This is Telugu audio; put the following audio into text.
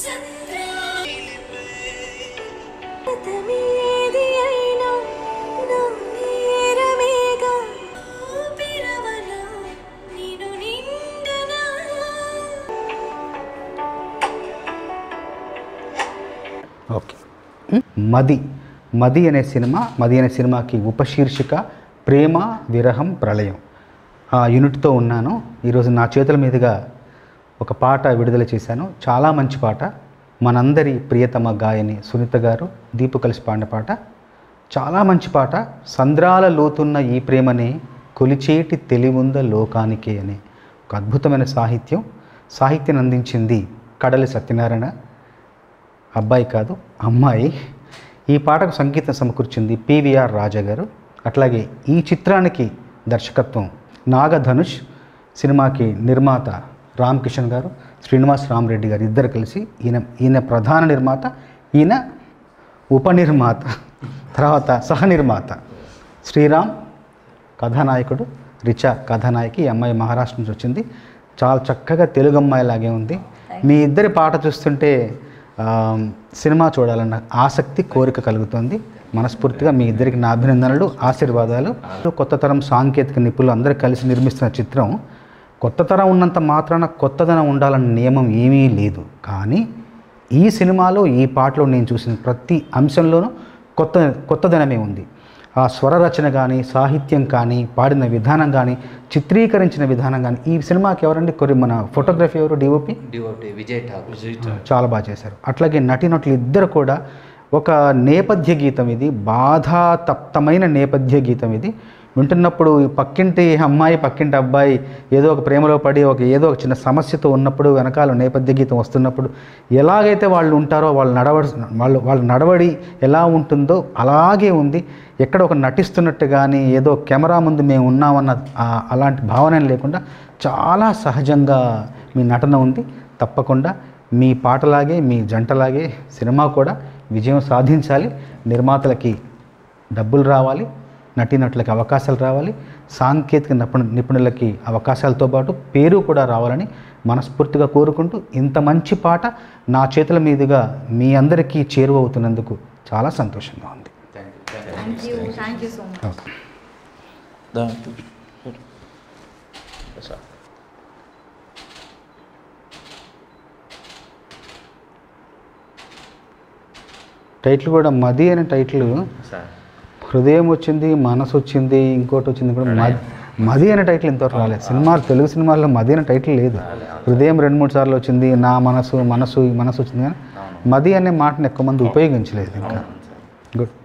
సంద్రమేది అయినా నా నేరమేగా ఊపిరవన నిన్ను నిండనా ఓకే మది మది అనే సినిమా మది అనే సినిమాకి ఉపశీర్షిక ప్రేమ విరహం ప్రళయం ఆ యూనిట్తో ఉన్నాను ఈరోజు నా చేతుల మీదుగా ఒక పాట విడుదల చేశాను చాలా మంచి పాట మనందరి ప్రియతమ గాయని సునీత గారు దీపు కలిసి పాడిన పాట చాలా మంచి పాట సంద్రాల లోతున్న ఈ ప్రేమని కొలిచేటి తెలివుంద లోకానికే అనే ఒక అద్భుతమైన సాహిత్యం సాహిత్యం అందించింది కడలి సత్యనారాయణ అబ్బాయి కాదు అమ్మాయి ఈ పాటకు సంగీతం సమకూర్చింది పివిఆర్ రాజా గారు అట్లాగే ఈ చిత్రానికి దర్శకత్వం నాగధనుష్ సినిమాకి నిర్మాత రామ్ కిషన్ గారు శ్రీనివాస్ రామరెడ్డి గారు ఇద్దరు కలిసి ఈయన ఈయన ప్రధాన నిర్మాత ఈయన ఉపనిర్మాత తర్వాత సహనిర్మాత శ్రీరామ్ కథానాయకుడు రిచా కథానాయకి ఈ అమ్మాయి మహారాష్ట్ర నుంచి వచ్చింది చాలా చక్కగా తెలుగు అమ్మాయి లాగే ఉంది మీ ఇద్దరి పాట చూస్తుంటే ఆ, సినిమా చూడాలన్న ఆసక్తి కోరిక కలుగుతుంది మనస్ఫూర్తిగా మీ ఇద్దరికి నా అభినందనలు ఆశీర్వాదాలు కొత్త తరం సాంకేతిక నిపుణులు అందరూ కలిసి నిర్మిస్తున్న చిత్రం కొత్త తరం ఉన్నంత మాత్రాన కొత్తదనం ఉండాలన్న నియమం ఏమీ లేదు కానీ ఈ సినిమాలో ఈ పాటలో నేను చూసిన ప్రతి అంశంలోనూ కొత్త కొత్తదనమే ఉంది ఆ స్వర రచన కానీ సాహిత్యం కానీ పాడిన విధానం కానీ చిత్రీకరించిన విధానం కానీ ఈ సినిమాకి ఎవరండి కొరి మన ఫోటోగ్రఫీ ఎవరు డిఓపి డివోటి విజయ్ ఠాకూర్ చాలా బాగా చేశారు అట్లాగే నటీనటులు ఇద్దరు కూడా ఒక నేపథ్య గీతం ఇది బాధాతప్తమైన నేపథ్య గీతం ఇది వింటున్నప్పుడు ఈ పక్కింటి అమ్మాయి పక్కింటి అబ్బాయి ఏదో ఒక ప్రేమలో పడి ఒక ఏదో ఒక చిన్న సమస్యతో ఉన్నప్పుడు వెనకాల నేపథ్య గీతం వస్తున్నప్పుడు ఎలాగైతే వాళ్ళు ఉంటారో వాళ్ళు నడవడి వాళ్ళు వాళ్ళ నడవడి ఎలా ఉంటుందో అలాగే ఉంది ఎక్కడ ఒక నటిస్తున్నట్టు కానీ ఏదో కెమెరా ముందు మేము ఉన్నామన్న ఆ- అలాంటి భావన లేకుండా చాలా సహజంగా మీ నటన ఉంది తప్పకుండా మీ పాటలాగే మీ జంటలాగే సినిమా కూడా విజయం సాధించాలి నిర్మాతలకి డబ్బులు రావాలి నటీనటులకి అవకాశాలు రావాలి సాంకేతిక నిపుణ నిపుణులకి అవకాశాలతో పాటు పేరు కూడా రావాలని మనస్ఫూర్తిగా కోరుకుంటూ ఇంత మంచి పాట నా చేతుల మీదుగా మీ అందరికీ చేరువవుతున్నందుకు చాలా సంతోషంగా ఉంది thank you thank you so much okay title కూడా మది అనే టైటిల్ సార్ హృదయం వచ్చింది మనసు వచ్చింది ఇంకోటి వచ్చింది కూడా మది మది అనే టైటిల్ ఇంతవరకు రాలేదు సినిమాలు తెలుగు సినిమాల్లో మది అనే టైటిల్ లేదు హృదయం రెండు మూడు సార్లు వచ్చింది నా మనసు మనసు ఈ మనసు వచ్చింది కానీ మది అనే మాటను ఎక్కువ మంది ఉపయోగించలేదు ఇంకా గుడ్